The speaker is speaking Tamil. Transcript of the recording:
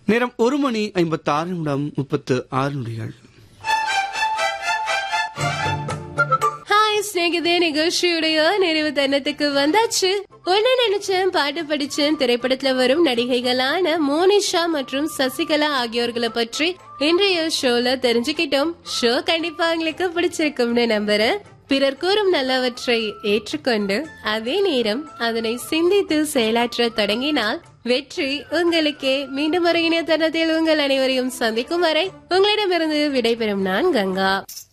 நேரம் ஒரு மணி ஐம்பத்தி ஆறு நிமிடம் முப்பத்து ஆறு நொடிகள் ஹாய் ஸ்நேகிதே நிகழ்ச்சியுடைய நிறைவு தருணத்துக்கு வந்தாச்சு ஒன்னு நினைச்சேன் பாட்டு படிச்சேன் திரைப்படத்துல வரும் நடிகைகளான மோனிஷா மற்றும் சசிகலா ஆகியோர்களை பற்றி இன்றைய ஷோல தெரிஞ்சுக்கிட்டோம் ஷோ கண்டிப்பா உங்களுக்கு பிடிச்சிருக்கும்னு நம்புறேன் பிறர் கூறும் நல்லவற்றை ஏற்றுக்கொண்டு அதே நேரம் அதனை சிந்தித்து செயலாற்ற தொடங்கினால் வெற்றி உங்களுக்கே மீண்டும் ஒரு இணையதளத்தில் உங்கள் அனைவரையும் சந்திக்கும் வரை உங்களிடமிருந்து விடைபெறும் நான் கங்கா